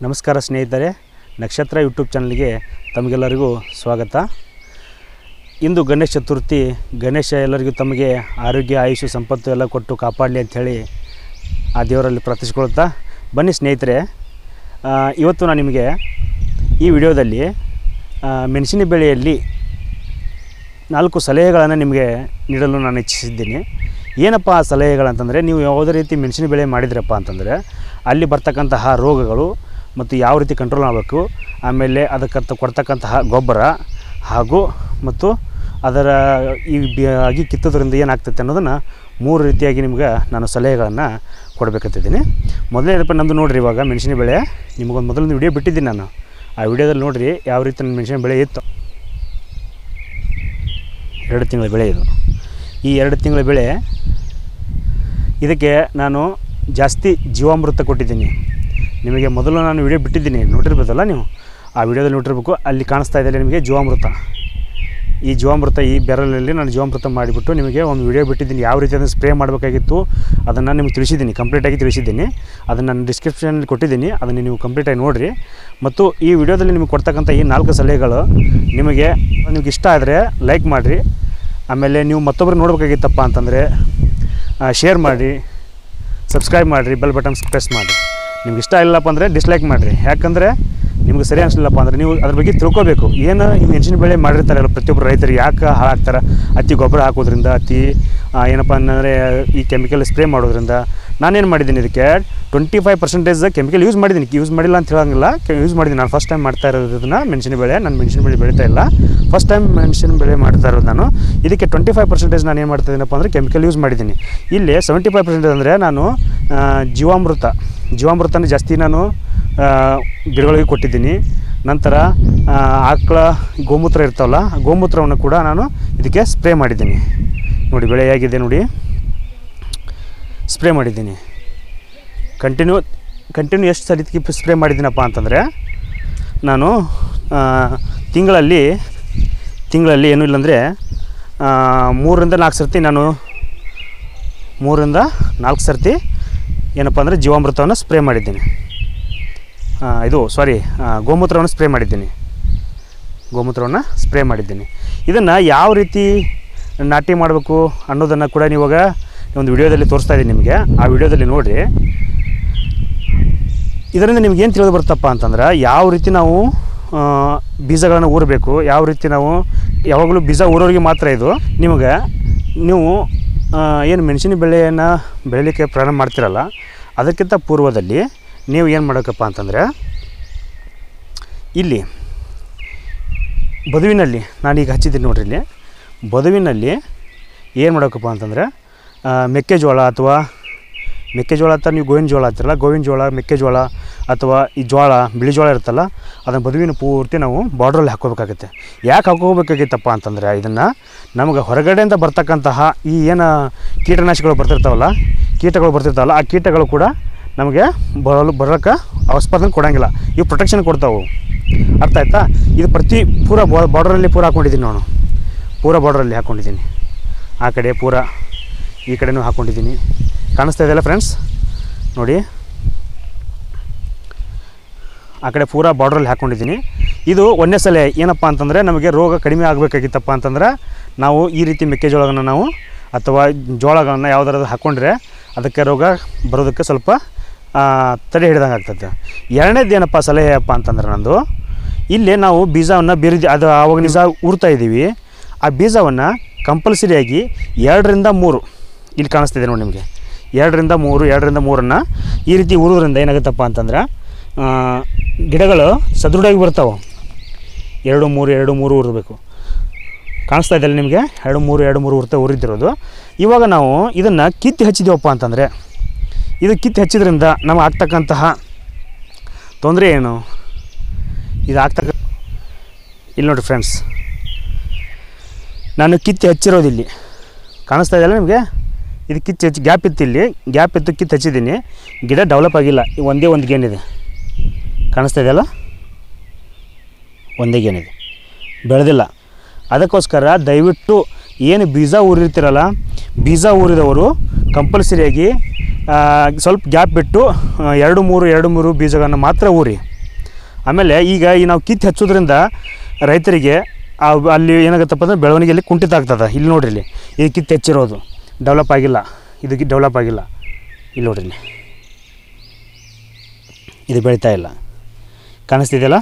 ನಮಸ್ಕಾರ ಸ್ನೇಹಿತರೆ ನಕ್ಷತ್ರ ಯೂಟ್ಯೂಬ್ ಚಾನಲ್ಗೆ ತಮಗೆಲ್ಲರಿಗೂ ಸ್ವಾಗತ ಇಂದು ಗಣೇಶ ಚತುರ್ಥಿ ಗಣೇಶ ಎಲ್ಲರಿಗೂ ತಮಗೆ ಆರೋಗ್ಯ ಆಯುಷು ಸಂಪತ್ತು ಎಲ್ಲ ಕೊಟ್ಟು ಕಾಪಾಡಲಿ ಅಂಥೇಳಿ ಆ ದೇವರಲ್ಲಿ ಪ್ರಾರ್ಥಿಸ್ಕೊಳ್ತಾ ಬನ್ನಿ ಸ್ನೇಹಿತರೆ ಆ, ಇವತ್ತು ನಾನು ನಿಮಗೆ ಈ ವಿಡಿಯೋದಲ್ಲಿ ಆ, ಮೆಣಸಿನ ಬೆಳೆಯಲ್ಲಿ ನಾಲ್ಕು ಸಲಹೆಗಳನ್ನು ನಿಮಗೆ ನೀಡಲು ನಾನು ಇಚ್ಛಿಸಿದ್ದೀನಿ ಏನಪ್ಪ ಆ ಸಲಹೆಗಳಂತಂದರೆ ನೀವು ಯಾವುದೇ ರೀತಿ ಮೆಣಸಿನ ಬೆಳೆ ಮಾಡಿದ್ರಪ್ಪ ಅಂತಂದರೆ ಅಲ್ಲಿ ಬರ್ತಕ್ಕಂತಹ ರೋಗಗಳು ಮತ್ತು ಯಾವ ರೀತಿ ಕಂಟ್ರೋಲ್ ಮಾಡಬೇಕು ಆಮೇಲೆ ಅದಕ್ಕಂತ ಕೊಡ್ತಕ್ಕಂತಹ ಗೊಬ್ಬರ ಹಾಗೂ ಮತ್ತು ಅದರ ಈ ಬಿ- ಅಗಿ ಕಿತ್ತೋದ್ರಿಂದ ಏನಾಗ್ತೈತೆ ಅನ್ನೋದನ್ನು ಮೂರು ರೀತಿಯಾಗಿ ನಿಮ್ಗೆ ನಾನು ಸಲಹೆಗಳನ್ನು ಕೊಡಬೇಕಂತಿದ್ದೀನಿ ಮೊದಲನೇದಪ್ಪ ನಮ್ಮದು ನೋಡಿರಿ ಇವಾಗ ಮೆಣಸಿನ ಬೆಳೆ ನಿಮಗೊಂದು ಮೊದಲೊಂದು ವಿಡಿಯೋ ಬಿಟ್ಟಿದ್ದೀನಿ ನಾನು ಆ ವಿಡಿಯೋದಲ್ಲಿ ನೋಡಿರಿ ಯಾವ ರೀತಿ ನನ್ನ ಮೆಣಸಿನ ಬೆಳೆ ಇತ್ತು ಎರಡು ತಿಂಗಳ ಬೆಳೆ ಇದು ಈ ಎರಡು ತಿಂಗಳ ಬೆಳೆ ಇದಕ್ಕೆ ನಾನು ಜಾಸ್ತಿ ಜೀವಾಮೃತ ಕೊಟ್ಟಿದ್ದೀನಿ ನಿಮಗೆ ಮೊದಲು ನಾನು ವಿಡಿಯೋ ಬಿಟ್ಟಿದ್ದೀನಿ ನೋಡಿರ್ಬೋದಲ್ಲ ನೀವು ಆ ವಿಡಿಯೋದಲ್ಲಿ ನೋಡಿರ್ಬೇಕು ಅಲ್ಲಿ ಕಾಣಿಸ್ತಾ ಇದೆ ನಿಮಗೆ ಜೀವಾಮೃತ ಈ ಜೀವಾಮೃತ ಈ ಬೆರಳಲ್ಲಿ ನಾನು ಜೀವಾಮೃತ ಮಾಡಿಬಿಟ್ಟು ನಿಮಗೆ ಒಂದು ವಿಡಿಯೋ ಬಿಟ್ಟಿದ್ದೀನಿ ಯಾವ ರೀತಿ ಅದನ್ನು ಸ್ಪ್ರೇ ಮಾಡಬೇಕಾಗಿತ್ತು ಅದನ್ನು ನಿಮಗೆ ತಿಳಿಸಿದ್ದೀನಿ ಕಂಪ್ಲೀಟಾಗಿ ತಿಳಿಸಿದ್ದೀನಿ ಅದನ್ನು ನಾನು ಡಿಸ್ಕ್ರಿಪ್ಷನಲ್ಲಿ ಕೊಟ್ಟಿದ್ದೀನಿ ಅದನ್ನು ನೀವು ಕಂಪ್ಲೀಟಾಗಿ ನೋಡಿರಿ ಮತ್ತು ಈ ವಿಡಿಯೋದಲ್ಲಿ ನಿಮಗೆ ಕೊಡ್ತಕ್ಕಂಥ ಈ ನಾಲ್ಕು ಸಲಹೆಗಳು ನಿಮಗೆ ನಿಮ್ಗೆ ಇಷ್ಟ ಆದರೆ ಲೈಕ್ ಮಾಡಿರಿ ಆಮೇಲೆ ನೀವು ಮತ್ತೊಬ್ಬರು ನೋಡ್ಬೇಕಾಗಿತ್ತಪ್ಪ ಅಂತಂದರೆ ಶೇರ್ ಮಾಡಿ ಸಬ್ಸ್ಕ್ರೈಬ್ ಮಾಡಿರಿ ಬೆಲ್ ಬಟನ್ಸ್ ಪ್ರೆಸ್ ಮಾಡಿರಿ ನಿಮ್ಗೆ ಇಷ್ಟ ಇಲ್ಲಪ್ಪ ಅಂದರೆ ಡಿಸ್ಲೈಕ್ ಮಾಡಿರಿ ಯಾಕಂದರೆ ನಿಮ್ಗೆ ಸರಿ ಅನಿಸ್ಲಿಲ್ಲಪ್ಪ ಅಂದರೆ ನೀವು ಅದ್ರ ಬಗ್ಗೆ ತಿಳ್ಕೊಬೇಕು ಏನು ಈ ಮೆಣಸಿನ ಬೆಳೆ ಮಾಡಿರ್ತಾರಲ್ಲ ಪ್ರತಿಯೊಬ್ಬರು ರೈತರು ಯಾಕೆ ಹಾಳಾಗ್ತಾರೆ ಅತಿ ಗೊಬ್ಬರ ಹಾಕೋದ್ರಿಂದ ಅತಿ ಆ, ಏನಪ್ಪ ಅಂದರೆ ಈ ಕೆಮಿಕಲ್ ಸ್ಪ್ರೇ ಮಾಡೋದ್ರಿಂದ ನಾನೇನು ಮಾಡಿದ್ದೀನಿ ಇದಕ್ಕೆ twenty five percentage chemical use ಮಾಡಿದ್ದೀನಿ ಯೂಸ್ ಮಾಡಿಲ್ಲ ಅಂತ ಹೇಳಂಗಿಲ್ಲ ಯೂಸ್ ಮಾಡಿದ್ದೀನಿ ನಾನು ಫಸ್ಟ್ ಟೈಮ್ ಮಾಡ್ತಾ ಇರೋದನ್ನ ಮೆಣಸಿನ ಬೆಳೆ ನಾನು ಮೆಣಸಿನ ಬೆಳೆ ಬೆಳೀತಾ ಇಲ್ಲ ಫಸ್ಟ್ ಟೈಮ್ ಮೆಣಸಿನ ಬೆಳೆ ಮಾಡ್ತಾ ಇರೋದು ನಾನು ಇದಕ್ಕೆ ಟ್ವೆಂಟಿ ಫೈವ್ ಪರ್ಸೆಂಟೇಜ್ ನಾನು ಏನು ಮಾಡ್ತಾ ಇದ್ದೀನಪ್ಪ ಅಂದರೆ ಕೆಮಿಕಲ್ ಯೂಸ್ ಮಾಡಿದ್ದೀನಿ ಇಲ್ಲಿ ಸೆವೆಂಟಿ ಫೈವ್ ಪರ್ಸೆಂಟೇಜ್ ಅಂದರೆ ನಾನು ಆ, ಜೀವಾಮೃತ ಜೀವಾಮೃತನ ಜಾಸ್ತಿ ನಾನು ಆ, ಗಿಡಗಳಿಗೆ ಕೊಟ್ಟಿದ್ದೀನಿ ನಂತರ ಆ, ಆಕಳ ಗೋಮೂತ್ರ ಇರ್ತಾವಲ್ಲ ಆ ಗೋಮೂತ್ರವನ್ನು ಕೂಡ ನಾನು ಇದಕ್ಕೆ ಸ್ಪ್ರೇ ಮಾಡಿದ್ದೀನಿ ನೋಡಿ ಬೆಳೆ ಹೇಗಿದೆ ನೋಡಿ ಸ್ಪ್ರೇ ಮಾಡಿದ್ದೀನಿ ಕಂಟಿನ್ಯೂ ಕಂಟಿನ್ಯೂ ಎಷ್ಟು ಸರಿ ಸ್ಪ್ರೇ ಮಾಡಿದ್ದೀನಪ್ಪ ಅಂತಂದರೆ ನಾನು ಆ, ತಿಂಗಳಲ್ಲಿ ತಿಂಗಳಲ್ಲಿ ಏನೂ ಇಲ್ಲಾಂದರೆ ಆ, ಮೂರರಿಂದ ನಾಲ್ಕು ಸರ್ತಿ ನಾನು ಮೂರರಿಂದ ನಾಲ್ಕು ಸರ್ತಿ ಏನಪ್ಪ ಅಂದರೆ ಜೀವಾಮೃತವನ್ನು ಸ್ಪ್ರೇ ಮಾಡಿದ್ದೀನಿ ಆ, ಇದು ಸಾರಿ ಗೋಮೂತ್ರವನ್ನು ಸ್ಪ್ರೇ ಮಾಡಿದ್ದೀನಿ ಗೋಮೂತ್ರವನ್ನು ಸ್ಪ್ರೇ ಮಾಡಿದ್ದೀನಿ ಇದನ್ನು ಯಾವ ರೀತಿ ನಾಟಿ ಮಾಡಬೇಕು ಅನ್ನೋದನ್ನು ಕೂಡ ನೀವಾಗ ಒಂದು ವಿಡಿಯೋದಲ್ಲಿ ತೋರಿಸ್ತಾ ಇದ್ದೀನಿ ನಿಮಗೆ ಆ ವಿಡಿಯೋದಲ್ಲಿ ನೋಡಿರಿ ಇದರಿಂದ ನಿಮ್ಗೆ ಏನು ತಿಳಿದು ಬರುತ್ತಪ್ಪ ಅಂತಂದ್ರೆ ಯಾವ ರೀತಿ ನಾವು ಆ, ಬೀಜಗಳನ್ನು ಊರಬೇಕು ಯಾವ ರೀತಿ ನಾವು ಯಾವಾಗಲೂ ಬೀಜ ಊರೋರಿಗೆ ಮಾತ್ರ ಇದು ನಿಮಗೆ ನೀವು ಆ, ಏನು ಮೆಣಸಿನ ಬೆಳೆಯನ್ನು ಬೆಳೀಲಿಕ್ಕೆ ಪ್ರಾರಂಭ ಮಾಡ್ತಿರಲ್ಲ ಅದಕ್ಕಿಂತ ಪೂರ್ವದಲ್ಲಿ ನೀವು ಏನು ಮಾಡಬೇಕಪ್ಪ ಅಂತಂದರೆ ಇಲ್ಲಿ ಬದುವಿನಲ್ಲಿ ನಾನೀಗ ಹಚ್ಚಿದ್ದೀನಿ ನೋಡ್ರಿ ಇಲ್ಲಿ ಬದುವಿನಲ್ಲಿ ಏನು ಮಾಡಬೇಕಪ್ಪ ಅಂತಂದರೆ ಆ, ಮೆಕ್ಕೆಜೋಳ ಅಥವಾ ಮೆಕ್ಕೆಜೋಳ ಅಂತ ನೀವು ಗೋವಿನ ಜೋಳ ಅಂತಿರಲ್ಲ ಗೋವಿನ ಜೋಳ ಮೆಕ್ಕೆಜೋಳ ಅಥವಾ ಈ ಜೋಳ ಬಿಳಿ ಜೋಳ ಇರುತ್ತಲ್ಲ ಅದನ್ನು ಬದುವಿನ ಪೂರ್ತಿ ನಾವು ಬಾರ್ಡ್ರಲ್ಲಿ ಹಾಕೋಬೇಕಾಗುತ್ತೆ ಯಾಕೆ ಹಾಕೋಬೇಕಾಗಿತ್ತಪ್ಪ ಅಂತಂದರೆ ಇದನ್ನು ನಮಗೆ ಹೊರಗಡೆಯಿಂದ ಬರ್ತಕ್ಕಂತಹ ಈ ಏನು ಕೀಟನಾಶಕಗಳು ಬರ್ತಿರ್ತಾವಲ್ಲ ಕೀಟಗಳು ಬರ್ತಿರ್ತಾವಲ್ಲ ಆ ಕೀಟಗಳು ಕೂಡ ನಮಗೆ ಬರಲು ಬರೋಕ್ಕೆ ಅವಸ್ಪದನೆ ಕೊಡೋಂಗಿಲ್ಲ ಇವು ಪ್ರೊಟೆಕ್ಷನ್ ಕೊಡ್ತಾವೆ ಅರ್ಥ ಆಯ್ತಾ ಇದು ಪ್ರತಿ ಪೂರ ಬಾರ್ಡ್ರಲ್ಲಿ ಪೂರ ಹಾಕ್ಕೊಂಡಿದ್ದೀನಿ ನಾನು ಪೂರ ಬಾರ್ಡ್ರಲ್ಲಿ ಹಾಕ್ಕೊಂಡಿದ್ದೀನಿ ಆ ಕಡೆ ಪೂರ ಈ ಕಡೆನೂ ಹಾಕ್ಕೊಂಡಿದ್ದೀನಿ ಕಾಣಿಸ್ತಾ ಇದೆಯಲ್ಲ ಫ್ರೆಂಡ್ಸ್ ನೋಡಿ ಆ ಕಡೆ ಪೂರ ಬಾರ್ಡ್ರಲ್ಲಿ ಹಾಕ್ಕೊಂಡಿದ್ದೀನಿ ಇದು ಒಂದೇ ಸಲ ಏನಪ್ಪ ಅಂತಂದರೆ ನಮಗೆ ರೋಗ ಕಡಿಮೆ ಆಗಬೇಕಾಗಿತ್ತಪ್ಪ ಅಂತಂದ್ರೆ ನಾವು ಈ ರೀತಿ ಮೆಕ್ಕೆಜೋಳವನ್ನು ನಾವು ಅಥವಾ ಜೋಳಗಳನ್ನು ಯಾವುದಾದ್ರು ಹಾಕ್ಕೊಂಡ್ರೆ ಅದಕ್ಕೆ ರೋಗ ಬರೋದಕ್ಕೆ ಸ್ವಲ್ಪ ಆ, ತಡೆ ಹಿಡ್ದಂಗೆ ಆಗ್ತದೆ ಎರಡನೇದು ಏನಪ್ಪ ಸಲಹೆ ಅಪ್ಪ ಅಂತಂದ್ರೆ ನಂದು ಇಲ್ಲಿ ನಾವು ಬೀಜವನ್ನು ಬೀರಿದ ಅದು ಆವಾಗ ಬೀಜ ಊರ್ತಾ ಇದ್ದೀವಿ ಆ ಬೀಜವನ್ನು ಕಂಪಲ್ಸರಿಯಾಗಿ ಎರಡರಿಂದ ಮೂರು ಇಲ್ಲಿ ಕಾಣಿಸ್ತಿದೆ ನೋಡಿ ನಿಮಗೆ ಎರಡರಿಂದ ಮೂರು ಎರಡರಿಂದ ಮೂರನ್ನು ಈ ರೀತಿ ಊರೋದ್ರಿಂದ ಏನಾಗುತ್ತಪ್ಪ ಅಂತಂದ್ರೆ ಆ, ಗಿಡಗಳು ಸದೃಢವಾಗಿ ಬರ್ತಾವೆ ಎರಡು ಮೂರು ಎರಡು ಮೂರು ಉರಬೇಕು ಕಾಣಿಸ್ತಾ ಇದೆಯಲ್ಲ ನಿಮಗೆ ಎರಡು ಮೂರು ಎರಡು ಮೂರು ಉರ್ತ ಉರಿದಿರೋದು ಇವಾಗ ನಾವು ಇದನ್ನು ಕಿತ್ತಿ ಹಚ್ಚಿದ್ದೀವಪ್ಪ ಅಂತಂದರೆ ಇದು ಕಿತ್ತಿ ಹಚ್ಚಿದ್ರಿಂದ ನಮಗೆ ಆಗ್ತಕ್ಕಂತಹ ತೊಂದರೆ ಏನು ಇದು ಆಗ್ತಕ್ಕ ಇಲ್ಲಿ ನೋಡಿ ಫ್ರೆಂಡ್ಸ್ ನಾನು ಕಿತ್ತಿ ಹಚ್ಚಿರೋದು ಇಲ್ಲಿ ಕಾಣಿಸ್ತಾ ಇದೆಯಲ್ಲ ನಿಮಗೆ ಇದು ಕಿತ್ತು ಹಚ್ಚಿ ಗ್ಯಾಪ್ ಇತ್ತು ಇಲ್ಲಿ ಗ್ಯಾಪ್ ಇತ್ತು ಕಿತ್ತು ಹಚ್ಚಿದ್ದೀನಿ ಗಿಡ ಡೆವಲಪ್ ಆಗಿಲ್ಲ ಈ ಒಂದೇ ಒಂದು ಗೇನಿದೆ ಕಾಣಿಸ್ತಾ ಇದೆಯಲ್ಲ ಒಂದೇ ಗೇನಿದೆ ಬೆಳೆದಿಲ್ಲ ಅದಕ್ಕೋಸ್ಕರ ದಯವಿಟ್ಟು ಏನು ಬೀಜ ಊರಿರ್ತೀರಲ್ಲ ಬೀಜ ಊರಿದವರು ಕಂಪಲ್ಸರಿಯಾಗಿ ಆ, ಸ್ವಲ್ಪ ಗ್ಯಾಪ್ ಬಿಟ್ಟು ಆ, ಎರಡು ಮೂರು ಎರಡು ಮೂರು ಬೀಜಗಳನ್ನು ಮಾತ್ರ ಊರಿ ಆಮೇಲೆ ಈಗ ಈ ನಾವು ಕಿತ್ತು ಹಚ್ಚೋದ್ರಿಂದ ರೈತರಿಗೆ ಆ ಅಲ್ಲಿ ಏನಾಗುತ್ತಪ್ಪ ಅಂದರೆ ಬೆಳವಣಿಗೆಯಲ್ಲಿ ಕುಂಠಿತ ಆಗ್ತದೆ ಇಲ್ಲಿ ನೋಡ್ರಿ ಇಲ್ಲಿ ಇದು ಕಿತ್ತು ಹೆಚ್ಚಿರೋದು ಡೆವಲಪ್ ಆಗಿಲ್ಲ ಇದು ಡೆವಲಪ್ ಆಗಿಲ್ಲ ಇಲ್ಲಿ ನೋಡ್ರಿ ಇಲ್ಲಿ ಇದು ಬೆಳೀತಾ ಇಲ್ಲ ಕಾಣಿಸ್ತಿದೆಯಲ್ಲ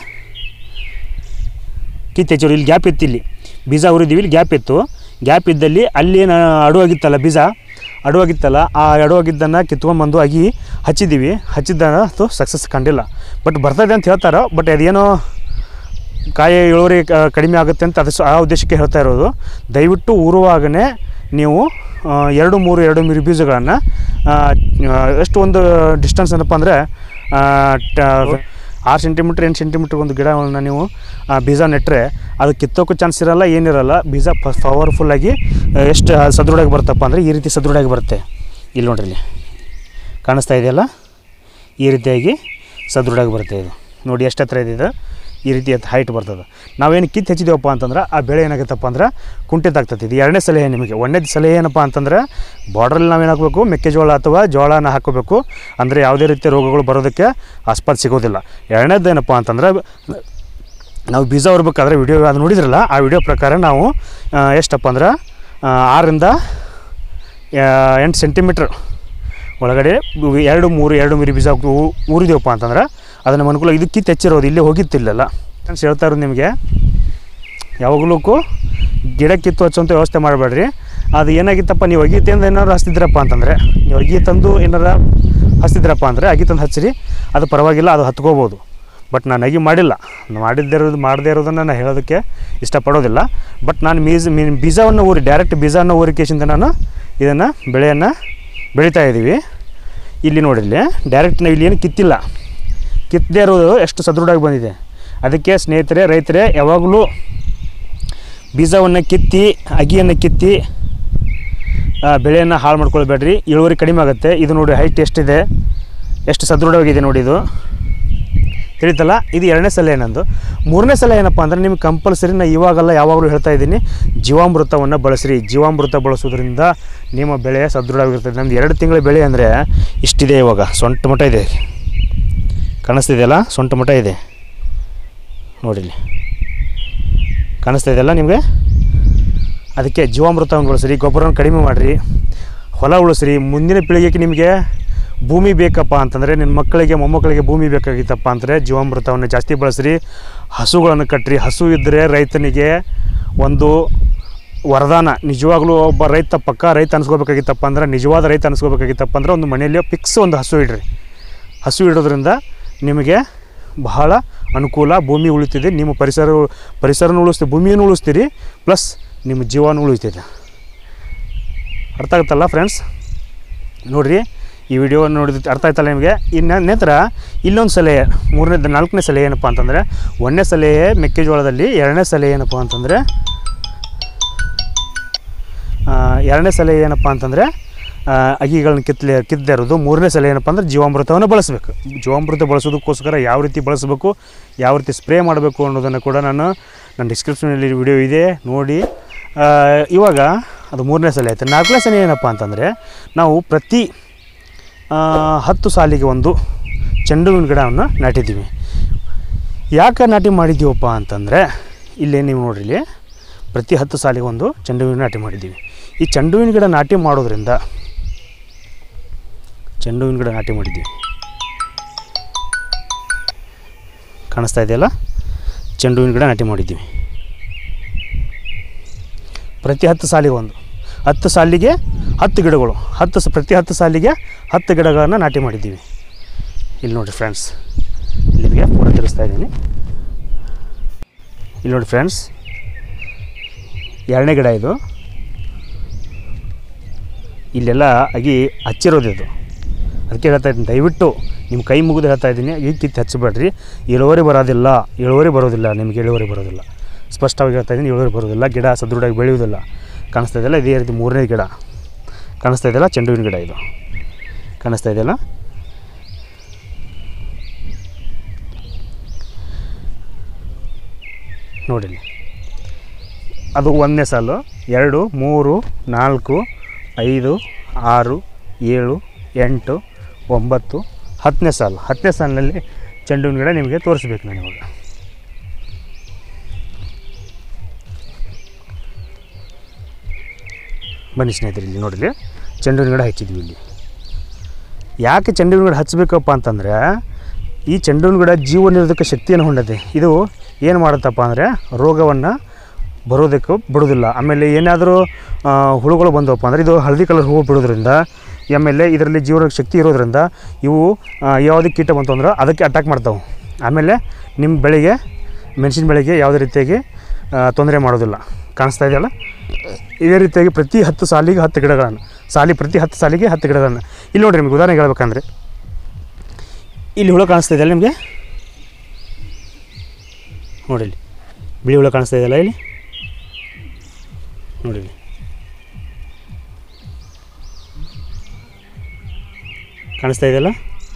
ಕಿತ್ತು ಹೆಚ್ಚಿರೋ ಇಲ್ಲಿ ಗ್ಯಾಪ್ ಇತ್ತು ಇಲ್ಲಿ ಬೀಜ ಉರಿದೀವಿ ಇಲ್ಲಿ ಗ್ಯಾಪ್ ಇತ್ತು ಗ್ಯಾಪ್ ಇದ್ದಲ್ಲಿ ಅಲ್ಲಿ ಏನು ಅಡುವಾಗಿತ್ತಲ್ಲ ಬೀಜ ಅಡುವಾಗಿತ್ತಲ್ಲ ಆ ಅಡುವಾಗಿದ್ದನ್ನು ಕಿತ್ಕೊಂಡ್ಬಂದು ಅಗಿ ಹಚ್ಚಿದ್ದೀವಿ ಹಚ್ಚಿದ್ದ ಅದು ಸಕ್ಸಸ್ ಕಂಡಿಲ್ಲ ಬಟ್ ಬರ್ತದೆ ಅಂತ ಹೇಳ್ತಾರೆ ಬಟ್ ಅದೇನೋ ಕಾಯಿ ಇಳುವರಿ ಕ- ಕಡಿಮೆ ಆಗುತ್ತೆ ಅಂತ ಅದು ಸ- ಆ ಉದ್ದೇಶಕ್ಕೆ ಹೇಳ್ತಾ ಇರೋದು ದಯವಿಟ್ಟು ಊರುವಾಗನೇ ನೀವು ಆ, ಎರಡು ಮೂರು ಎರಡು ಮೂರು ಬೀಜಗಳನ್ನು ಎಷ್ಟು ಒಂದು ಡಿಸ್ಟೆನ್ಸ್ ಏನಪ್ಪ ಅಂದರೆ ಆರು ಸೆಂಟಿಮೀಟ್ರ್ ಎಂಟು ಸೆಂಟಿಮೀಟ್ರ್ ಒಂದು ಗಿಡಗಳನ್ನ ನೀವು ಆ, ಬೀಜ ನೆಟ್ಟರೆ ಅದು ಕಿತ್ತೋಕ್ಕೂ ಚಾನ್ಸ್ ಇರಲ್ಲ ಏನಿರಲ್ಲ ಬೀಜ ಪವರ್ಫುಲ್ಲಾಗಿ ಎಷ್ಟು ಸದೃಢವಾಗಿ ಬರುತ್ತಪ್ಪ ಅಂದರೆ ಈ ರೀತಿ ಸದೃಢವಾಗಿ ಬರುತ್ತೆ ಇಲ್ಲಿ ನೋಡ್ರಿ ಇಲ್ಲಿ ಕಾಣಿಸ್ತಾ ಇದೆಯಲ್ಲ ಈ ರೀತಿಯಾಗಿ ಸದೃಢವಾಗಿ ಬರುತ್ತೆ ಇದು ನೋಡಿ ಎಷ್ಟು ಹತ್ರ ಇದೆ ಇದು ಈ ರೀತಿ ಹೈಟ್ ಬರ್ತದೆ ನಾವೇನು ಕಿತ್ತು ಹಚ್ಚಿದೇವಪ್ಪ ಅಂತಂದ್ರೆ ಆ ಬೆಳೆ ಏನಾಗುತ್ತಪ್ಪ ಅಂದ್ರೆ ಕುಂಠಿತ ಆಗ್ತದೆ ಇದು ಎರಡನೇ ಸಲಹೆ ನಿಮಗೆ ಒಂದನೇ ಸಲಹೆ ಏನಪ್ಪ ಅಂತಂದ್ರೆ ಬಾರ್ಡ್ರಲ್ಲಿ ನಾವೇನು ಹಾಕಬೇಕು ಮೆಕ್ಕೆಜೋಳ ಅಥವಾ ಜೋಳನ ಹಾಕೋಬೇಕು ಅಂದರೆ ಯಾವುದೇ ರೀತಿಯ ರೋಗಗಳು ಬರೋದಕ್ಕೆ ಆಸ್ಪದ ಸಿಗೋದಿಲ್ಲ ಎರಡನೇದು ಏನಪ್ಪ ಅಂತಂದ್ರೆ ನಾವು ಬೀಜ ಹೊರ್ಬೇಕಾದ್ರೆ ವಿಡಿಯೋ ಅದು ನೋಡಿದ್ರಲ್ಲ ಆ ವಿಡಿಯೋ ಪ್ರಕಾರ ನಾವು ಆ, ಎಷ್ಟಪ್ಪ ಅಂದ್ರೆ ಆ, ಆರರಿಂದ ಆ, ಎಂಟು ಸೆಂಟಿಮೀಟ್ರ್ ಒಳಗಡೆ ಇವು ಎರಡು ಮೂರು ಎರಡು ಮೂರು ಬೀಜ ಊ- ಊರಿದೆವಪ್ಪ ಅಂತಂದ್ರೆ ಅದನ್ನು ಅನುಕೂಲ ಇದು ಕಿತ್ತು ಹೆಚ್ಚಿರೋದು ಇಲ್ಲೇ ಹೋಗಿತ್ತಿಲ್ಲಲ್ಲ ಫ್ರೆಂಡ್ಸ್ ಹೇಳ್ತಾ ಇರೋದು ನಿಮಗೆ ಯಾವಾಗಲೂ ಗಿಡ ಕಿತ್ತು ಹಚ್ಚುವಂಥ ವ್ಯವಸ್ಥೆ ಮಾಡಬೇಡ್ರಿ ಅದು ಏನಾಗಿತ್ತಪ್ಪ ನೀವು ಅಗಿ ತಂದು ಏನಾರು ಹಚ್ತಿದ್ರಪ್ಪ ಅಂತಂದರೆ ನೀವು ಅಗಿ ತಂದು ಏನಾರ ಹಚ್ತಿದ್ರಪ್ಪ ಅಂದರೆ ಅಗಿ ತಂದು ಹಚ್ಚಿರಿ ಅದು ಪರವಾಗಿಲ್ಲ ಅದು ಹತ್ಕೋಬೋದು ಬಟ್ ನಾನು ಅಗಿ ಮಾಡಿಲ್ಲ ಮಾಡಿದ್ದೇ ಇರೋದು ಮಾಡದೇ ಇರೋದನ್ನು ನಾನು ಹೇಳೋದಕ್ಕೆ ಇಷ್ಟಪಡೋದಿಲ್ಲ ಬಟ್ ನಾನು ಮೀಸ್ ಮೀ ಬೀಜವನ್ನು ಊರಿ ಡೈರೆಕ್ಟ್ ಬೀಜವನ್ನು ಊರಿಕೆಸಿಂದ ನಾನು ಇದನ್ನು ಬೆಳೆಯನ್ನು ಬೆಳೀತಾ ಇದ್ದೀವಿ ಇಲ್ಲಿ ನೋಡಿಲ್ಲಿ ಡೈರೆಕ್ಟ್ ನಾವು ಇಲ್ಲಿ ಏನು ಕಿತ್ತಿಲ್ಲ ಕಿತ್ತದೇ ಇರೋದು ಎಷ್ಟು ಸದೃಢವಾಗಿ ಬಂದಿದೆ ಅದಕ್ಕೆ ಸ್ನೇಹಿತರೆ ರೈತರೇ ಯಾವಾಗಲೂ ಬೀಜವನ್ನು ಕಿತ್ತಿ ಅಗಿಯನ್ನು ಕಿತ್ತಿ ಆ, ಬೆಳೆಯನ್ನು ಹಾಳು ಮಾಡ್ಕೊಳ್ಬೇಡ್ರಿ ಇಳುವರಿ ಕಡಿಮೆ ಆಗುತ್ತೆ ಇದು ನೋಡಿ ಹೈಟ್ ಎಷ್ಟಿದೆ ಎಷ್ಟು ಸದೃಢವಾಗಿದೆ ನೋಡಿ ಇದು ತಿಳಿತಲ್ಲ ಇದು ಎರಡನೇ ಸಲ ಏನಂದು ಮೂರನೇ ಸಲ ಏನಪ್ಪ ಅಂದರೆ ನಿಮ್ಗೆ ಕಂಪಲ್ಸರಿ ನಾನು ಇವಾಗೆಲ್ಲ ಯಾವಾಗಲೂ ಹೇಳ್ತಾ ಇದ್ದೀನಿ ಜೀವಾಮೃತವನ್ನು ಬಳಸಿರಿ ಜೀವಾಮೃತ ಬಳಸೋದ್ರಿಂದ ನಿಮ್ಮ ಬೆಳೆ ಸದೃಢವಾಗಿರ್ತದೆ ನಮ್ದು ಎರಡು ತಿಂಗಳ ಬೆಳೆ ಅಂದರೆ ಇಷ್ಟಿದೆ ಇವಾಗ ಸೊಂಟ ಮಟ್ಟ ಇದೆ ಕಾಣಿಸ್ತಿದೆಯಲ್ಲ ಸೊಂಟ ಮಟ್ಟ ಇದೆ ನೋಡಿಲಿ ಕಾಣಿಸ್ತಾ ಇದೆಯಲ್ಲ ನಿಮಗೆ ಅದಕ್ಕೆ ಜೀವಾಮೃತವನ್ನು ಬಳಸಿರಿ ಗೊಬ್ಬರವನ್ನು ಕಡಿಮೆ ಮಾಡಿರಿ ಹೊಲ ಉಳಿಸ್ರಿ ಮುಂದಿನ ಪೀಳಿಗೆಗೆ ನಿಮಗೆ ಭೂಮಿ ಬೇಕಪ್ಪ ಅಂತಂದರೆ ನಿಮ್ಮ ಮಕ್ಕಳಿಗೆ ಮೊಮ್ಮಕ್ಕಳಿಗೆ ಭೂಮಿ ಬೇಕಾಗಿತ್ತಪ್ಪ ಅಂದರೆ ಜೀವಾಮೃತವನ್ನು ಜಾಸ್ತಿ ಬಳಸಿರಿ ಹಸುಗಳನ್ನು ಕಟ್ಟಿರಿ ಹಸು ಇದ್ದರೆ ರೈತನಿಗೆ ಒಂದು ವರದಾನ ನಿಜವಾಗ್ಲೂ ಒಬ್ಬ ರೈತ ಪಕ್ಕ ರೈತ ಅನ್ಸ್ಕೋಬೇಕಾಗಿತ್ತಪ್ಪ ಅಂದ್ರೆ ನಿಜವಾದ ರೈತ ಅನ್ಸ್ಕೋಬೇಕಾಗಿತ್ತಪ್ಪ ಅಂದ್ರೆ ಒಂದು ಮನೆಯಲ್ಲಿ ಫಿಕ್ಸ್ ಒಂದು ಹಸು ಇಡ್ರಿ ಹಸು ಇಡೋದ್ರಿಂದ ನಿಮಗೆ ಬಹಳ ಅನುಕೂಲ ಭೂಮಿ ಉಳಿತಿದೆ ನಿಮ್ಮ ಪರಿಸರ ಪರಿಸರನೂ ಉಳಿಸ್ತೀವಿ ಭೂಮಿಯನ್ನು ಉಳಿಸ್ತೀರಿ ಪ್ಲಸ್ ನಿಮ್ಮ ಜೀವನೂ ಉಳಿತಿದೆ ಅರ್ಥ ಆಗುತ್ತಲ್ಲ ಫ್ರೆಂಡ್ಸ್ ನೋಡಿರಿ ಈ ವಿಡಿಯೋ ನೋಡಿದ ಅರ್ಥ ಆಯ್ತಲ್ಲ ನಿಮಗೆ ಇನ್ನು ನಂತರ ಇಲ್ಲೊಂದು ಸಲಹೆ ಮೂರನೇ ನಾಲ್ಕನೇ ಸಲಹೆ ಏನಪ್ಪ ಅಂತಂದರೆ ಒಂದನೇ ಸಲಹೆ ಮೆಕ್ಕೆಜೋಳದಲ್ಲಿ ಎರಡನೇ ಸಲಹೆ ಏನಪ್ಪ ಅಂತಂದರೆ ಆ, ಎರಡನೇ ಸಲಹೆ ಏನಪ್ಪ ಅಂತಂದರೆ ಅಗಿಗಳನ್ನ ಕಿತ್ತಲೆ ಕಿತ್ತದೇ ಇರೋದು ಮೂರನೇ ಸಲ ಏನಪ್ಪ ಅಂದ್ರೆ ಜೀವಾಮೃತವನ್ನು ಬಳಸಬೇಕು ಜೀವಾಮೃತ ಬಳಸೋದಕ್ಕೋಸ್ಕರ ಯಾವ ರೀತಿ ಬಳಸಬೇಕು ಯಾವ ರೀತಿ ಸ್ಪ್ರೇ ಮಾಡಬೇಕು ಅನ್ನೋದನ್ನು ಕೂಡ ನಾನು ನನ್ನ ಡಿಸ್ಕ್ರಿಪ್ಷನಲ್ಲಿ ವಿಡಿಯೋ ಇದೆ ನೋಡಿ ಆ, ಇವಾಗ ಅದು ಮೂರನೇ ಸಲ ಆಯಿತು ನಾಲ್ಕನೇ ಸಲ ಏನಪ್ಪ ಅಂತಂದರೆ ನಾವು ಪ್ರತಿ ಆ, ಹತ್ತು ಸಾಲಿಗೆ ಒಂದು ಚೆಂಡು ಹೂವಿನ ಗಿಡವನ್ನು ನಾಟಿದ್ದೀವಿ ಯಾಕೆ ನಾಟಿ ಮಾಡಿದ್ದೀವಪ್ಪ ಅಂತಂದರೆ ಇಲ್ಲೇ ನೀವು ನೋಡ್ರಿ ಇಲ್ಲಿ ಪ್ರತಿ ಹತ್ತು ಸಾಲಿಗೆ ಒಂದು ಚೆಂಡು ಹೂವಿನ ನಾಟಿ ಮಾಡಿದ್ದೀವಿ ಈ ಚೆಂಡು ಹೂವಿನ ಗಿಡ ನಾಟಿ ಮಾಡೋದ್ರಿಂದ ಚೆಂಡು ಹೂವಿನ ಗಿಡ ನಾಟಿ ಮಾಡಿದ್ದೀವಿ ಕಾಣಿಸ್ತಾ ಇದೆಯಲ್ಲ ಚೆಂಡು ಹೂವಿನ ಗಿಡ ನಾಟಿ ಮಾಡಿದ್ದೀವಿ ಪ್ರತಿ ಹತ್ತು ಸಾಲಿಗೆ ಒಂದು ಹತ್ತು ಸಾಲಿಗೆ ಹತ್ತು ಗಿಡಗಳು ಹತ್ತು ಸ ಪ್ರತಿ ಹತ್ತು ಸಾಲಿಗೆ ಹತ್ತು ಗಿಡಗಳನ್ನು ನಾಟಿ ಮಾಡಿದ್ದೀವಿ ಇಲ್ಲಿ ನೋಡಿ ಫ್ರೆಂಡ್ಸ್ ಇಲ್ಲಿ ನಿಮಗೆ ಪೂರ ತಿಳಿಸ್ತಾ ಇದ್ದೀನಿ ಇಲ್ಲಿ ನೋಡಿ ಫ್ರೆಂಡ್ಸ್ ಎರಡನೇ ಗಿಡ ಇದು ಇಲ್ಲೆಲ್ಲ ಅಗಿ ಹಚ್ಚಿರೋದು ಇದು ಅದಕ್ಕೆ ಹೇಳ್ತಾ ಇದ್ದೀನಿ ದಯವಿಟ್ಟು ನಿಮ್ಮ ಕೈ ಮುಗಿದು ಹೇಳ್ತಾ ಇದ್ದೀನಿ ಈಗ ಕಿತ್ತು ಹಚ್ಚಬೇಡ್ರಿ ಇಳುವರಿ ಬರೋದಿಲ್ಲ ಇಳುವರಿ ಬರೋದಿಲ್ಲ ನಿಮಗೆ ಇಳುವರಿ ಬರೋದಿಲ್ಲ ಸ್ಪಷ್ಟವಾಗಿ ಹೇಳ್ತಾ ಇದ್ದೀನಿ ಇಳುವರಿ ಬರೋದಿಲ್ಲ ಗಿಡ ಸದೃಢವಾಗಿ ಬೆಳೆಯೋದಿಲ್ಲ ಕಾಣಿಸ್ತಾ ಇದೆಯಲ್ಲ ಇದೇ ರೀತಿ ಮೂರನೇ ಗಿಡ ಕಾಣಿಸ್ತಾ ಇದೆಯಲ್ಲ ಚೆಂಡು ಹೂವಿನ ಗಿಡ ಇದು ಕಾಣಿಸ್ತಾ ಇದೆಯಲ್ಲ ನೋಡಿಲಿ ಅದು ಒಂದನೇ ಸಾಲು ಎರಡು ಮೂರು ನಾಲ್ಕು ಐದು ಆರು ಏಳು ಎಂಟು ಒಂಬತ್ತು ಹತ್ತನೇ ಸಾಲು ಹತ್ತನೇ ಸಾಲಿನಲ್ಲಿ ಚೆಂಡು ಹೂವಿನ ಗಿಡ ನಿಮಗೆ ತೋರಿಸ್ಬೇಕು ನಾನು ಇವಾಗ ಬನ್ನಿ ಸ್ನೇಹಿತರೆ ಇಲ್ಲಿ ನೋಡಿರಿ ಚೆಂಡು ಹೂವಿನ ಗಿಡ ಹಚ್ಚಿದ್ವಿ ಇಲ್ಲಿ ಯಾಕೆ ಚೆಂಡು ಹೂವಿನ ಗಿಡ ಹಚ್ಚಬೇಕಪ್ಪ ಅಂತಂದರೆ ಈ ಚೆಂಡು ಹೂವಿನ ಗಿಡ ಜೀವ ನಿರೋಧಕ ಶಕ್ತಿಯನ್ನು ಹೊಂದೈತೆ ಇದು ಏನು ಮಾಡುತ್ತಪ್ಪ ಅಂದರೆ ರೋಗವನ್ನು ಬರೋದಕ್ಕೆ ಬಿಡೋದಿಲ್ಲ ಆಮೇಲೆ ಏನಾದರೂ ಹುಳುಗಳು ಬಂದವಪ್ಪ ಅಂದರೆ ಇದು ಹಳದಿ ಕಲರ್ ಹೂವು ಬಿಡೋದ್ರಿಂದ ಆಮೇಲೆ ಇದರಲ್ಲಿ ಜೀವನ ಶಕ್ತಿ ಇರೋದ್ರಿಂದ ಇವು ಆ, ಯಾವುದೇ ಕೀಟ ಬಂತು ಅಂದ್ರೆ ಅದಕ್ಕೆ ಅಟ್ಯಾಕ್ ಮಾಡ್ತಾವೆ ಆಮೇಲೆ ನಿಮ್ಮ ಬೆಳೆಗೆ ಮೆಣಸಿನ ಬೆಳೆಗೆ ಯಾವುದೇ ರೀತಿಯಾಗಿ ತೊಂದರೆ ಮಾಡೋದಿಲ್ಲ ಕಾಣಿಸ್ತಾ ಇದೆಯಲ್ಲ ಇದೇ ರೀತಿಯಾಗಿ ಪ್ರತಿ ಹತ್ತು ಸಾಲಿಗೆ ಹತ್ತು ಗಿಡಗಳನ್ನು ಸಾಲಿ ಪ್ರತಿ ಹತ್ತು ಸಾಲಿಗೆ ಹತ್ತು ಗಿಡಗಳನ್ನು ಇಲ್ಲಿ ನೋಡಿರಿ ನಿಮಗೆ ಉದಾಹರಣೆ ಹೇಳ್ಬೇಕಂದ್ರೆ ಇಲ್ಲಿ ಹುಳ ಕಾಣಿಸ್ತಾ ಇದೆಯಲ್ಲ ನಿಮಗೆ ನೋಡಿ ಇಲ್ಲಿ ಬಿಳಿ ಹುಳ ಕಾಣಿಸ್ತಾ ಇದೆಯಲ್ಲ ಇಲ್ಲಿ ನೋಡಿ ಇಲ್ಲಿ ಕಾಣಿಸ್ತಾ ಇದೆಯಲ್ಲ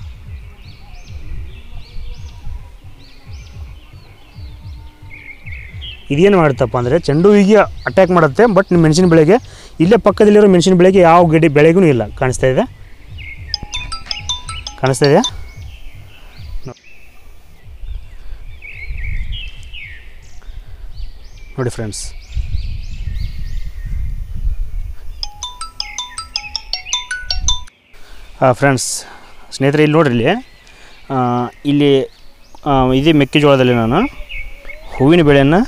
ಇದೇನು ಮಾಡುತ್ತಪ್ಪ ಅಂದರೆ ಚೆಂಡು ಹೂವಿಗೆ ಅಟ್ಯಾಕ್ ಮಾಡುತ್ತೆ ಬಟ್ ನಿಮ್ಮ ಮೆಣಸಿನ ಬೆಳೆಗೆ ಇಲ್ಲೇ ಪಕ್ಕದಲ್ಲಿರೋ ಮೆಣಸಿನ ಬೆಳೆಗೆ ಯಾವ ಗಿಡ ಬೆಳೆಗೂ ಇಲ್ಲ ಕಾಣಿಸ್ತಾ ಇದೆ ಕಾಣಿಸ್ತಾ ಇದೆಯಾ ನೋಡಿ ಫ್ರೆಂಡ್ಸ್ ಫ್ರೆಂಡ್ಸ್ ಸ್ನೇಹಿತರೆ ಇಲ್ಲಿ ನೋಡ್ರಿ ಇಲ್ಲಿ ಆ, ಇಲ್ಲಿ ಆ, ಇದೇ ಮೆಕ್ಕೆಜೋಳದಲ್ಲಿ ನಾನು ಹೂವಿನ ಬೆಳೆಯನ್ನು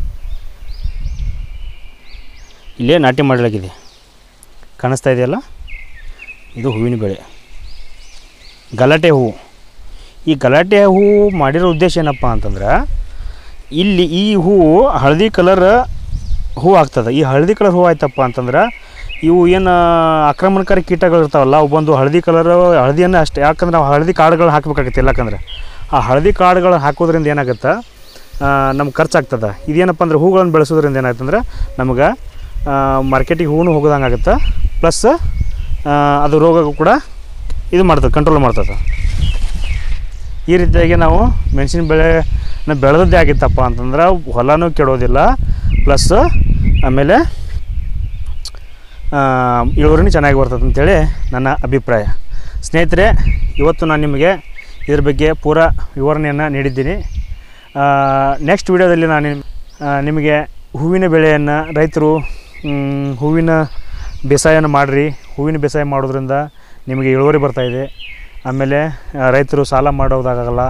ಇಲ್ಲೇ ನಾಟಿ ಮಾಡಲಾಗಿದೆ ಕಾಣಿಸ್ತಾ ಇದೆಯಲ್ಲ ಇದು ಹೂವಿನ ಬೆಳೆ ಗಲಾಟೆ ಹೂವು ಈ ಗಲಾಟೆ ಹೂವು ಮಾಡಿರೋ ಉದ್ದೇಶ ಏನಪ್ಪ ಅಂತಂದ್ರೆ ಇಲ್ಲಿ ಈ ಹೂವು ಹಳದಿ ಕಲರ್ ಹೂವು ಆಗ್ತದೆ ಈ ಹಳದಿ ಕಲರ್ ಹೂವು ಆಯ್ತಪ್ಪ ಅಂತಂದ್ರೆ ಇವು ಏನು ಆಕ್ರಮಣಕಾರಿ ಕೀಟಗಳು ಇರ್ತಾವಲ್ಲ ಅವು ಬಂದು ಹಳದಿ ಕಲರ್ ಹಳದಿಯನ್ನು ಅಷ್ಟೇ ಯಾಕಂದ್ರೆ ನಾವು ಹಳದಿ ಕಾಳುಗಳು ಹಾಕಬೇಕಾಗತ್ತೆ ಯಾಕಂದ್ರೆ ಆ ಹಳದಿ ಕಾಳುಗಳು ಹಾಕೋದ್ರಿಂದ ಏನಾಗುತ್ತೆ ನಮ್ಗೆ ಖರ್ಚಾಗ್ತದೆ ಇದೇನಪ್ಪ ಅಂದ್ರೆ ಹೂಗಳನ್ನು ಬೆಳೆಸೋದ್ರಿಂದ ಏನಾಯ್ತಂದ್ರೆ ನಮ್ಗೆ ಮಾರ್ಕೆಟಿಗೆ ಹೂವು ಹೋಗೋದಂಗೆ ಆಗುತ್ತೆ ಪ್ಲಸ್ ಅದು ರೋಗ ಕೂಡ ಇದು ಮಾಡ್ತದೆ ಕಂಟ್ರೋಲ್ ಮಾಡ್ತದೆ ಈ ರೀತಿಯಾಗಿ ನಾವು ಮೆಣಸಿನ ಬೆಳೆನ ಬೆಳೆದದ್ದೇ ಆಗಿತ್ತಪ್ಪ ಅಂತಂದ್ರೆ ಹೊಲನೂ ಕೆಡೋದಿಲ್ಲ ಪ್ಲಸ್ ಆಮೇಲೆ ಆ, ಇಳುವರಿನೂ ಚೆನ್ನಾಗಿ ಬರ್ತದೆ ಅಂತೇಳಿ ನನ್ನ ಅಭಿಪ್ರಾಯ ಸ್ನೇಹಿತರೆ ಇವತ್ತು ನಾನು ನಿಮಗೆ ಇದ್ರ ಬಗ್ಗೆ ಪೂರ ವಿವರಣೆಯನ್ನು ನೀಡಿದ್ದೀನಿ ನೆಕ್ಸ್ಟ್ ವಿಡಿಯೋದಲ್ಲಿ ನಾನು ನಿಮ್- ಆ, ನಿಮಗೆ ಹೂವಿನ ಬೆಳೆಯನ್ನು ರೈತರು ಮ್, ಹೂವಿನ ಬೇಸಾಯನ ಮಾಡಿರಿ ಹೂವಿನ ಬೇಸಾಯ ಮಾಡೋದ್ರಿಂದ ನಿಮಗೆ ಇಳುವರಿ ಬರ್ತಾಯಿದೆ ಆಮೇಲೆ ಆ, ರೈತರು ಸಾಲ ಮಾಡೋದಾಗಲ್ಲ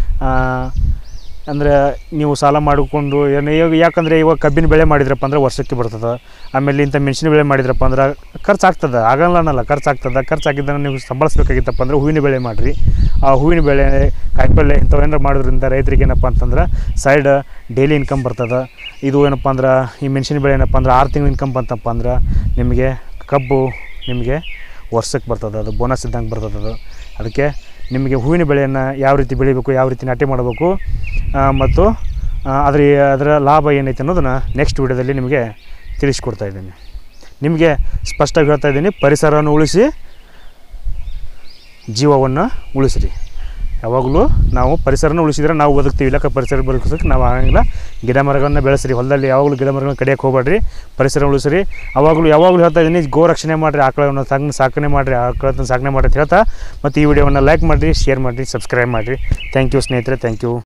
ಅಂದರೆ ನೀವು ಸಾಲ ಮಾಡಿಕೊಂಡು ಏನು ಇವಾಗ ಯಾಕಂದರೆ ಇವಾಗ ಕಬ್ಬಿನ ಬೆಳೆ ಮಾಡಿದ್ರಪ್ಪ ಅಂದ್ರೆ ವರ್ಷಕ್ಕೆ ಬರ್ತದೆ ಆಮೇಲೆ ಇಂಥ ಮೆಣಸಿನ ಬೆಳೆ ಮಾಡಿದ್ರಪ್ಪ ಅಂದ್ರೆ ಖರ್ಚು ಆಗ್ತದೆ ಆಗಲ್ಲ ಅನ್ನಲ್ಲ ಖರ್ಚು ಆಗ್ತದೆ ಖರ್ಚು ಆಗಿದ್ದನ್ನು ನೀವು ಸಂಭಾಳಿಸ್ಬೇಕಾಗಿತ್ತಪ್ಪ ಅಂದ್ರೆ ಹೂವಿನ ಬೆಳೆ ಮಾಡಿರಿ ಆ ಹೂವಿನ ಬೆಳೆ ಕಾಯಿಪಲ್ಲೆ ಇಂಥವೇನಾರು ಮಾಡೋದ್ರಿಂದ ರೈತರಿಗೆ ಏನಪ್ಪ ಅಂತಂದ್ರೆ ಸೈಡ್ ಡೈಲಿ ಇನ್ಕಮ್ ಬರ್ತದೆ ಇದು ಏನಪ್ಪ ಅಂದ್ರೆ ಈ ಮೆಣಸಿನ ಬೆಳೆ ಏನಪ್ಪ ಅಂದ್ರೆ ಆರು ತಿಂಗಳು ಇನ್ಕಮ್ ಬಂತಪ್ಪ ಅಂದ್ರೆ ನಿಮಗೆ ಕಬ್ಬು ನಿಮಗೆ ವರ್ಷಕ್ಕೆ ಬರ್ತದೆ ಅದು ಬೋನಸ್ ಇದ್ದಂಗೆ ಬರ್ತದೆ ಅದು ಅದಕ್ಕೆ ನಿಮಗೆ ಹೂವಿನ ಬೆಳೆಯನ್ನು ಯಾವ ರೀತಿ ಬೆಳಿಬೇಕು ಯಾವ ರೀತಿ ನಾಟಿ ಮಾಡಬೇಕು ಆ, ಮತ್ತು ಆ, ಅದರ ಅದರ ಲಾಭ ಏನೈತೆ ಅನ್ನೋದನ್ನು ನೆಕ್ಸ್ಟ್ ವಿಡಿಯೋದಲ್ಲಿ ನಿಮಗೆ ತಿಳಿಸ್ಕೊಡ್ತಾ ಇದ್ದೀನಿ ನಿಮಗೆ ಸ್ಪಷ್ಟವಾಗಿ ಹೇಳ್ತಾ ಇದ್ದೀನಿ ಪರಿಸರವನ್ನು ಉಳಿಸಿ ಜೀವವನ್ನು ಉಳಿಸ್ರಿ ಯಾವಾಗಲೂ ನಾವು ಪರಿಸರನ ಉಳಿಸಿದ್ರೆ ನಾವು ಬದುಕ್ತೀವಿ ಇಲ್ಲಕ ಪರಿಸರ ಬದುಕೋದಕ್ಕೆ ನಾವು ಆಗಂಗಿಲ್ಲ ಗಿಡ ಮರಗಳನ್ನ ಬೆಳೆಸ್ರಿ ಹೊಲದಲ್ಲಿ ಯಾವಾಗಲೂ ಗಿಡ ಮರಗಳನ್ನ ಕಡಿಯೋಕೆ ಹೋಗ್ಬೇಡ್ರಿ ಪರಿಸರ ಉಳಿಸ್ರಿ ಅವಾಗಲೂ ಯಾವಾಗಲೂ ಹೇಳ್ತಾ ಇದ್ದೀನಿ ಗೋ ರಕ್ಷಣೆ ಮಾಡಿರಿ ಆಕಳವನ್ನು ಸಾಕ್ ಸಾಕಣೆ ಮಾಡಿರಿ ಆಕಳನ್ನ ಸಾಕಣೆ ಮಾಡಿರಿ ಅಂತ ಹೇಳ್ತಾ ಮತ್ತು ಈ ವಿಡಿಯೋವನ್ನು ಲೈಕ್ ಮಾಡಿರಿ ಶೇರ್ ಮಾಡಿರಿ ಸಬ್ಸ್ಕ್ರೈಬ್ ಮಾಡಿರಿ ಥ್ಯಾಂಕ್ ಯು ಸ್ನೇಹಿತರೆ ಥ್ಯಾಂಕ್ ಯು